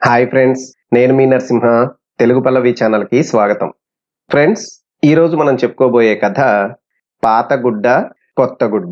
hi friends నేను మీ నరసింహ తెలుగు పల్లవి ఛానల్కి స్వాగతం ఫ్రెండ్స్ ఈరోజు మనం చెప్పుకోబోయే కథ పాత గుడ్డ కొత్త గుడ్డ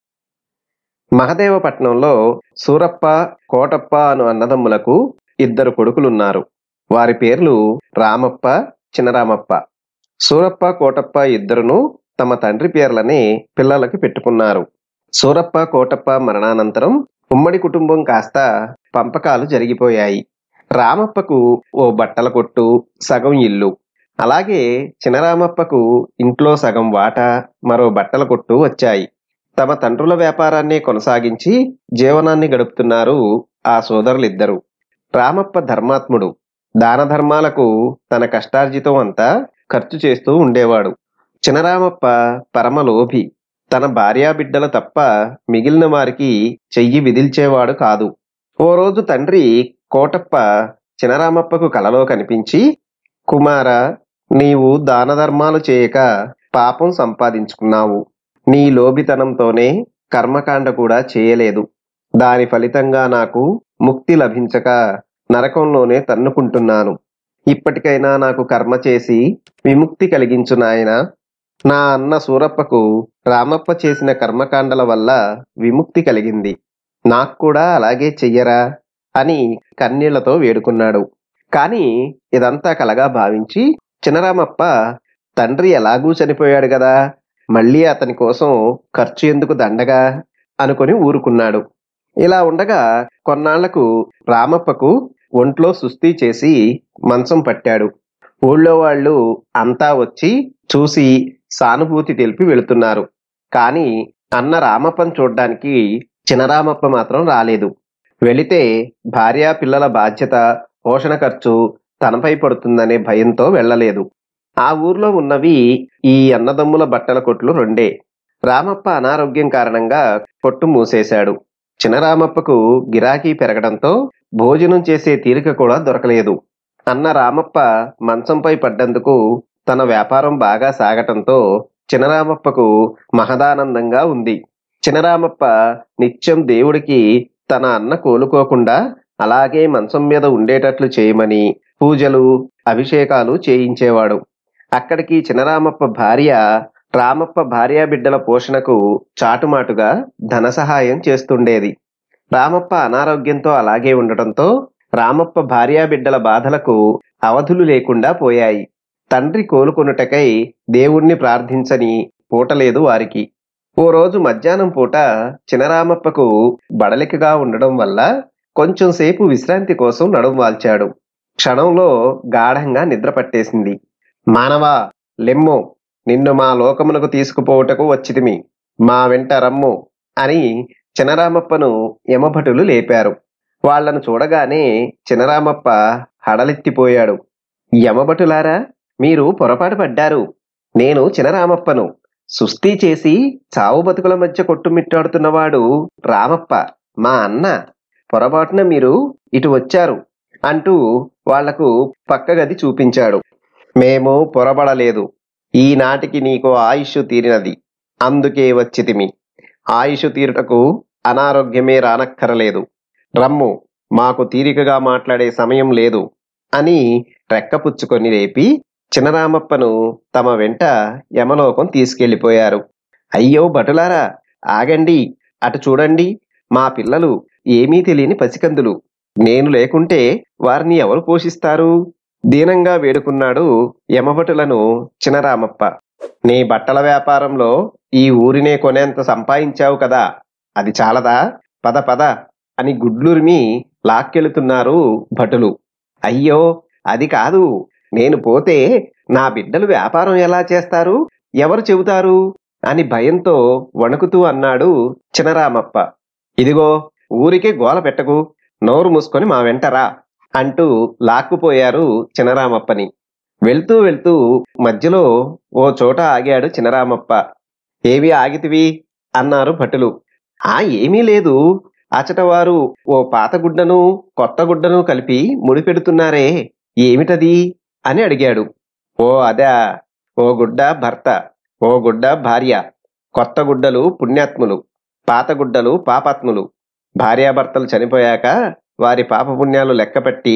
మహదేవపట్నంలో సూరప్ప కోటప్ప అను అన్నదమ్ములకు ఇద్దరు కొడుకులున్నారు వారి పేర్లు రామప్ప చినరామప్ప సూరప్ప కోటప్ప ఇద్దరును తమ తండ్రి పేర్లని పిల్లలకి పెట్టుకున్నారు సూరప్ప కోటప్ప మరణానంతరం ఉమ్మడి కుటుంబం కాస్త పంపకాలు జరిగిపోయాయి రామప్పకు ఓ బట్టల కొట్టు సగం ఇల్లు అలాగే చినరామప్పకు ఇంట్లో సగం వాటా మరో బట్టల కొట్టు వచ్చాయి తమ తండ్రుల వ్యాపారాన్ని కొనసాగించి జీవనాన్ని గడుపుతున్నారు ఆ సోదరులిద్దరూ రామప్ప ధర్మాత్ముడు దాన ధర్మాలకు తన కష్టార్జితం అంతా ఖర్చు చేస్తూ ఉండేవాడు చినరామప్ప పరమలోభి తన భార్యాబిడ్డలు తప్ప మిగిలిన వారికి చెయ్యి విదిల్చేవాడు కాదు ఓ రోజు తండ్రి కోటప్ప చినరామప్పకు కలలో కనిపించి కుమార నీవు దాన ధర్మాలు చేయక పాపం సంపాదించుకున్నావు నీ లోభితనంతోనే కర్మకాండ కూడా చేయలేదు దాని ఫలితంగా నాకు ముక్తి లభించక నరకంలోనే తన్నుకుంటున్నాను ఇప్పటికైనా నాకు కర్మ చేసి విముక్తి కలిగించు నాయనా నా అన్న సూరప్పకు రామప్ప చేసిన కర్మకాండల వల్ల విముక్తి కలిగింది నాకు కూడా అలాగే చెయ్యరా అని కన్నీళ్లతో వేడుకున్నాడు కాని ఇదంతా కలగా భావించి చినరామప్ప తండ్రి ఎలాగూ చనిపోయాడు కదా మళ్ళీ అతని కోసం ఖర్చు ఎందుకు దండగా అనుకొని ఊరుకున్నాడు ఇలా ఉండగా కొన్నాళ్లకు రామప్పకు ఒంట్లో సుస్థి చేసి మంచం పట్టాడు ఊళ్ళో వాళ్ళు అంతా వచ్చి చూసి సానుభూతి తెలిపి వెళుతున్నారు కానీ అన్న రామప్పని చూడ్డానికి చినరామప్ప మాత్రం రాలేదు వెళితే భార్యా పిల్లల బాధ్యత పోషణ ఖర్చు తనపై పడుతుందనే భయంతో వెళ్ళలేదు ఆ ఊర్లో ఉన్నవి ఈ అన్నదమ్ముల బట్టల కొట్లు రెండే రామప్ప అనారోగ్యం కారణంగా కొట్టు మూసేశాడు చినరామప్పకు గిరాకీ పెరగడంతో భోజనం చేసే తీరిక కూడా దొరకలేదు అన్న రామప్ప మంచంపై పడ్డందుకు తన వ్యాపారం బాగా సాగటంతో చినరామప్పకు మహదానందంగా ఉంది చినరామప్ప నిత్యం దేవుడికి తన అన్న కోలుకోకుండా అలాగే మంచం మీద ఉండేటట్లు చేయమని పూజలు అభిషేకాలు చేయించేవాడు అక్కడికి చినరామప్ప భార్య రామప్ప భార్యా బిడ్డల పోషణకు చాటుమాటుగా ధన సహాయం చేస్తుండేది రామప్ప అనారోగ్యంతో అలాగే ఉండటంతో రామప్ప భార్యా బిడ్డల బాధలకు అవధులు లేకుండా పోయాయి తండ్రి కోలుకొనుటకై దేవుణ్ణి ప్రార్థించని పూటలేదు వారికి ఓ రోజు మధ్యాహ్నం పూట చినరామప్పకు బడలికగా ఉండడం వల్ల కొంచెం సేపు విశ్రాంతి కోసం నడుము వాల్చాడు క్షణంలో గాఢంగా నిద్ర పట్టేసింది మానవా లెమ్ము నిన్ను మా లోకమునకు తీసుకుపోవుటకు వచ్చితిమి మా వెంట రమ్ము అని చినరామప్పను యమభటులు లేపారు వాళ్లను చూడగానే చినరామప్ప హడలెత్తిపోయాడు యమభటులారా మీరు పొరపాటు పడ్డారు నేను చినరామప్పను సుస్థి చేసి చావు బతుకుల మధ్య కొట్టుమిట్టాడుతున్నవాడు రామప్ప మా అన్న పొరపాటున మీరు ఇటు వచ్చారు అంటూ వాళ్లకు పక్క గది చూపించాడు మేము పొరబడలేదు ఈనాటికి నీకు ఆయుష్ తీరినది అందుకే వచ్చితిమి ఆయుష్ తీరుటకు అనారోగ్యమే రానక్కరలేదు రమ్ము మాకు తీరికగా మాట్లాడే సమయం లేదు అని రెక్కపుచ్చుకొని రేపి చినరామప్పను తమ వెంట యమలోకం తీసుకెళ్లిపోయారు అయ్యో భటులారా ఆగండి అటు చూడండి మా పిల్లలు ఏమీ తెలియని పసికందులు నేను లేకుంటే వారిని ఎవరు పోషిస్తారు దీనంగా వేడుకున్నాడు యమభటులను చినరామప్ప నీ బట్టల వ్యాపారంలో ఈ ఊరినే కొనేంత సంపాదించావు కదా అది చాలదా పద పద అని గుడ్లురిమి లాక్కెళుతున్నారు భటులు అయ్యో అది కాదు నేను పోతే నా బిడ్డలు వ్యాపారం ఎలా చేస్తారు ఎవరు చెబుతారు అని భయంతో వణుకుతూ అన్నాడు చినరామప్ప ఇదిగో ఊరికే గోల పెట్టకు నోరు మూసుకొని మా వెంటరా అంటూ లాక్కుపోయారు చినరామప్పని వెళ్తూ వెళ్తూ మధ్యలో ఓ చోట ఆగాడు చినరామప్ప ఏవి ఆగితివి అన్నారు భటులు ఆ ఏమీ లేదు అచటవారు ఓ పాత గుడ్డను కొత్త గుడ్డను కలిపి ముడిపెడుతున్నారే ఏమిటది అని అడిగాడు ఓ అదా ఓ గుడ్డ భర్త ఓ గుడ్డ భార్య కొత్త గుడ్డలు పుణ్యాత్ములు పాత గుడ్డలు పాపాత్ములు భార్యాభర్తలు చనిపోయాక వారి పాపపుణ్యాలు లెక్కపెట్టి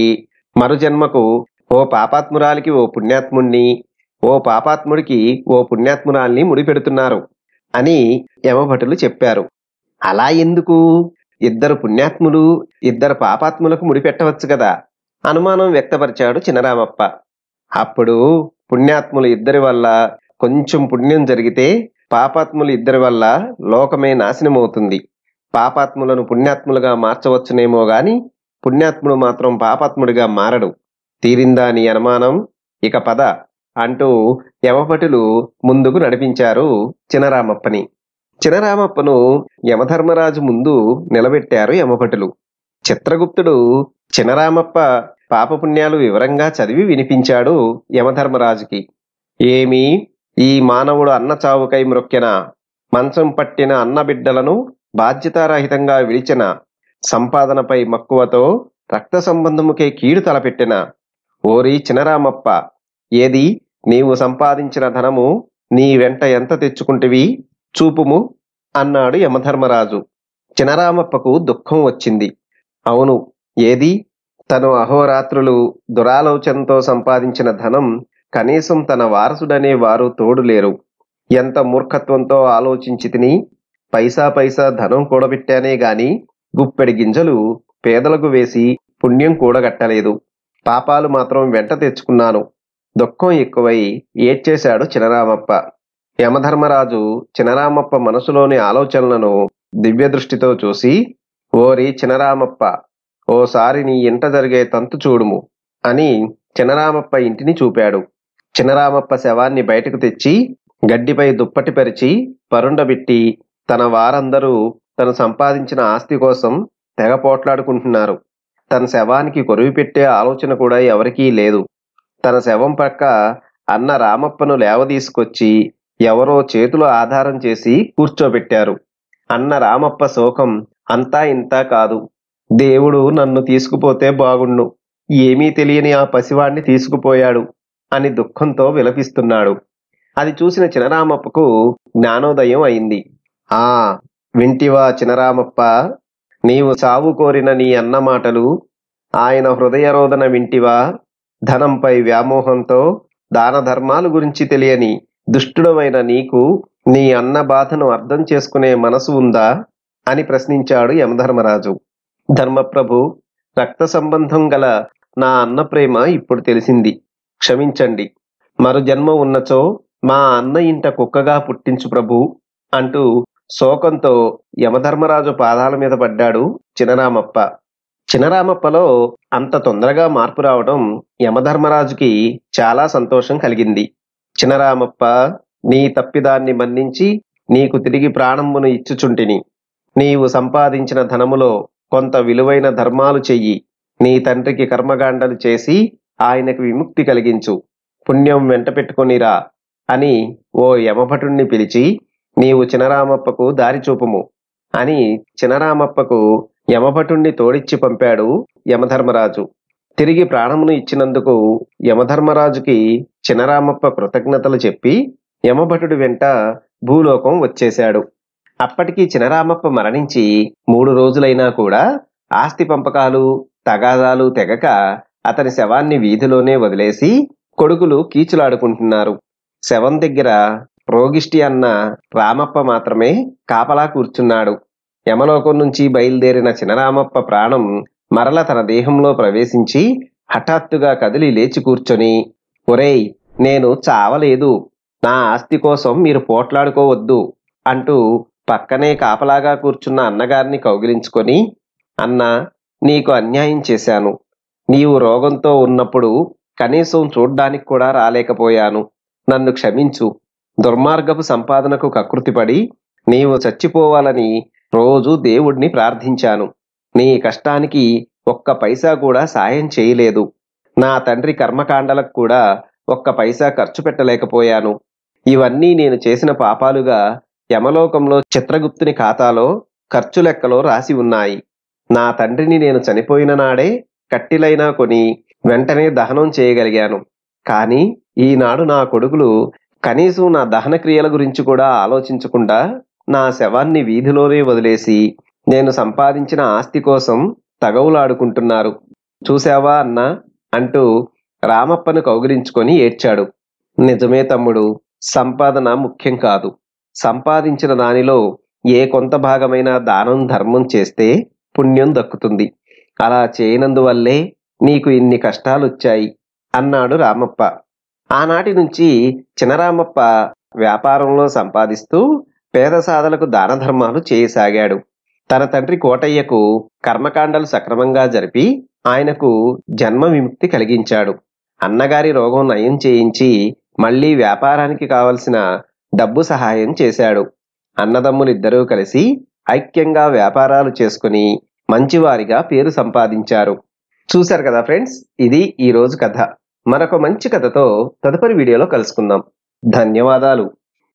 మరు జన్మకు ఓ పాపాత్మురాలికి ఓ పుణ్యాత్ముణ్ణి ఓ పాపాత్ముడికి ఓ పుణ్యాత్మురాల్ని ముడిపెడుతున్నారు అని యమభటులు చెప్పారు అలా ఎందుకు ఇద్దరు పుణ్యాత్ములు ఇద్దరు పాపాత్ములకు ముడిపెట్టవచ్చు కదా అనుమానం వ్యక్తపరిచాడు చినరామప్ప అప్పుడు పుణ్యాత్ములు ఇద్దరి వల్ల కొంచెం పుణ్యం జరిగితే పాపాత్ములు ఇద్దరి వల్ల లోకమే నాశనమవుతుంది పాపాత్ములను పుణ్యాత్ములుగా మార్చవచ్చునేమో గాని పుణ్యాత్ముడు మాత్రం పాపాత్ముడిగా మారడు తీరిందా నీ అనుమానం ఇక పద అంటూ యమభటులు ముందుకు నడిపించారు చినరామప్పని చినరామప్పను యమధర్మరాజు ముందు నిలబెట్టారు యమభటులు చిత్రగుప్తుడు చినరామప్ప పాపపుణ్యాలు వివరంగా చదివి వినిపించాడు యమధర్మరాజుకి ఏమి ఈ మానవుడు అన్న చావుకై మ్రొక్కెన మంచం పట్టిన అన్న బిడ్డలను బాధ్యతారహితంగా విడిచిన సంపాదనపై మక్కువతో రక్త సంబంధముకే కీడు తలపెట్టిన ఓరి చినరామప్ప ఏది నీవు సంపాదించిన ధనము నీ వెంట ఎంత తెచ్చుకుంటివి చూపుము అన్నాడు యమధర్మరాజు చినరామప్పకు దుఃఖం వచ్చింది అవును ఏది తను అహోరాత్రులు దురాలోచనతో సంపాదించిన ధనం కనీసం తన వారసుడనే వారు తోడులేరు ఎంత మూర్ఖత్వంతో ఆలోచించి తిని పైసా పైసా ధనం కూడబెట్టానే గాని గుప్పెడి గింజలు పేదలకు వేసి పుణ్యం కూడగట్టలేదు పాపాలు మాత్రం వెంట తెచ్చుకున్నాను దుఃఖం ఎక్కువై ఏడ్చేశాడు చినరామప్ప యమధర్మరాజు చినరామప్ప మనసులోని ఆలోచనలను దివ్య దృష్టితో చూసి ఓరి చినరామప్ప ఓసారి నీ ఇంట జరిగే తంతు చూడుము అని చినరామప్ప ఇంటిని చూపాడు చినరామప్ప శవాన్ని బయటకు తెచ్చి గడ్డిపై దుప్పటి పరిచి పరుండబెట్టి తన వారందరూ తను సంపాదించిన ఆస్తి కోసం తెగ పోట్లాడుకుంటున్నారు తన శవానికి కొరివి పెట్టే ఆలోచన కూడా ఎవరికీ లేదు తన శవం పక్క అన్న రామప్పను లేవదీసుకొచ్చి ఎవరో చేతులు ఆధారం చేసి కూర్చోబెట్టారు అన్న రామప్ప శోకం అంతా ఇంతా కాదు దేవుడు నన్ను తీసుకుపోతే బాగుండు ఏమీ తెలియని ఆ పసివాణ్ణి తీసుకుపోయాడు అని దుఃఖంతో విలపిస్తున్నాడు అది చూసిన చినరామప్పకు జ్ఞానోదయం అయింది ఆ వింటివా చినరామప్ప నీవు సావు కోరిన నీ అన్న మాటలు ఆయన హృదయరోదన వింటివా ధనంపై వ్యామోహంతో దాన ధర్మాలు గురించి తెలియని దుష్టుడవైన నీకు నీ అన్న బాధను అర్థం చేసుకునే మనసు ఉందా అని ప్రశ్నించాడు యమధర్మరాజు ధర్మప్రభు రక్త సంబంధం గల నా అన్న ప్రేమ ఇప్పుడు తెలిసింది క్షమించండి మరు జన్మ ఉన్నచో మా అన్న ఇంట కుక్కగా పుట్టించు ప్రభు అంటూ శోకంతో యమధర్మరాజు పాదాల మీద పడ్డాడు చినరామప్ప చినరామప్పలో అంత తొందరగా మార్పు రావడం యమధర్మరాజుకి చాలా సంతోషం కలిగింది చినరామప్ప నీ తప్పిదాన్ని మన్నించి నీకు తిరిగి ప్రాణమును ఇచ్చుచుంటిని నీవు సంపాదించిన ధనములో కొంత విలువైన ధర్మాలు చెయ్యి నీ తండ్రికి కర్మగాండలు చేసి ఆయనకు విముక్తి కలిగించు పుణ్యం వెంట పెట్టుకొనిరా అని ఓ యమభటుణ్ణి పిలిచి నీవు చినరామప్పకు దారి చూపుము అని చినరామప్పకు యమభటుణ్ణి తోడిచ్చి పంపాడు యమధర్మరాజు తిరిగి ప్రాణమును ఇచ్చినందుకు యమధర్మరాజుకి చినరామప్ప కృతజ్ఞతలు చెప్పి యమభటుడి వెంట భూలోకం వచ్చేశాడు అప్పటికి చినరామప్ప మరణించి మూడు రోజులైనా కూడా ఆస్తి పంపకాలు తగాదాలు తెగక అతని శవాన్ని వీధిలోనే వదిలేసి కొడుకులు కీచులాడుకుంటున్నారు శవం దగ్గర రోగిష్టి అన్న రామప్ప మాత్రమే కాపలా కూర్చున్నాడు యమలోకం నుంచి బయలుదేరిన చినరామప్ప ప్రాణం మరల తన దేహంలో ప్రవేశించి హఠాత్తుగా కదిలి లేచి కూర్చొని ఒరేయ్ నేను చావలేదు నా ఆస్తి కోసం మీరు పోట్లాడుకోవద్దు అంటూ పక్కనే కాపలాగా కూర్చున్న అన్నగారిని కౌగిలించుకొని అన్న నీకు అన్యాయం చేశాను నీవు రోగంతో ఉన్నప్పుడు కనీసం చూడ్డానికి కూడా రాలేకపోయాను నన్ను క్షమించు దుర్మార్గపు సంపాదనకు కకృతిపడి నీవు చచ్చిపోవాలని రోజు దేవుణ్ణి ప్రార్థించాను నీ కష్టానికి ఒక్క పైసా కూడా సాయం చేయలేదు నా తండ్రి కర్మకాండలకు కూడా ఒక్క పైసా ఖర్చు పెట్టలేకపోయాను ఇవన్నీ నేను చేసిన పాపాలుగా యమలోకంలో చిత్రగుప్తుని ఖాతాలో ఖర్చు లెక్కలో రాసి ఉన్నాయి నా తండ్రిని నేను చనిపోయిన నాడే కట్టిలైనా కొని వెంటనే దహనం చేయగలిగాను కానీ ఈనాడు నా కొడుకులు కనీసం నా దహన క్రియల గురించి కూడా ఆలోచించకుండా నా శవాన్ని వీధిలోనే వదిలేసి నేను సంపాదించిన ఆస్తి కోసం తగవులాడుకుంటున్నారు చూశావా అన్నా అంటూ రామప్పను కౌగిలించుకొని ఏడ్చాడు నిజమే తమ్ముడు సంపాదన ముఖ్యం కాదు సంపాదించిన దానిలో ఏ కొంత భాగమైన దానం ధర్మం చేస్తే పుణ్యం దక్కుతుంది అలా చేయనందువల్లే నీకు ఇన్ని కష్టాలొచ్చాయి అన్నాడు రామప్ప ఆనాటి నుంచి చినరామప్ప వ్యాపారంలో సంపాదిస్తూ పేద సాధలకు దాన ధర్మాలు చేయసాగాడు తన తండ్రి కోటయ్యకు కర్మకాండలు సక్రమంగా జరిపి ఆయనకు జన్మ విముక్తి కలిగించాడు అన్నగారి రోగం నయం చేయించి మళ్లీ వ్యాపారానికి కావలసిన డబ్బు సహాయం చేశాడు అన్నదమ్ములిద్దరూ కలిసి ఐక్యంగా వ్యాపారాలు చేసుకుని మంచివారిగా పేరు సంపాదించారు చూశారు కదా ఫ్రెండ్స్ ఇది ఈ రోజు కథ మరొక మంచి కథతో తదుపరి వీడియోలో కలుసుకుందాం ధన్యవాదాలు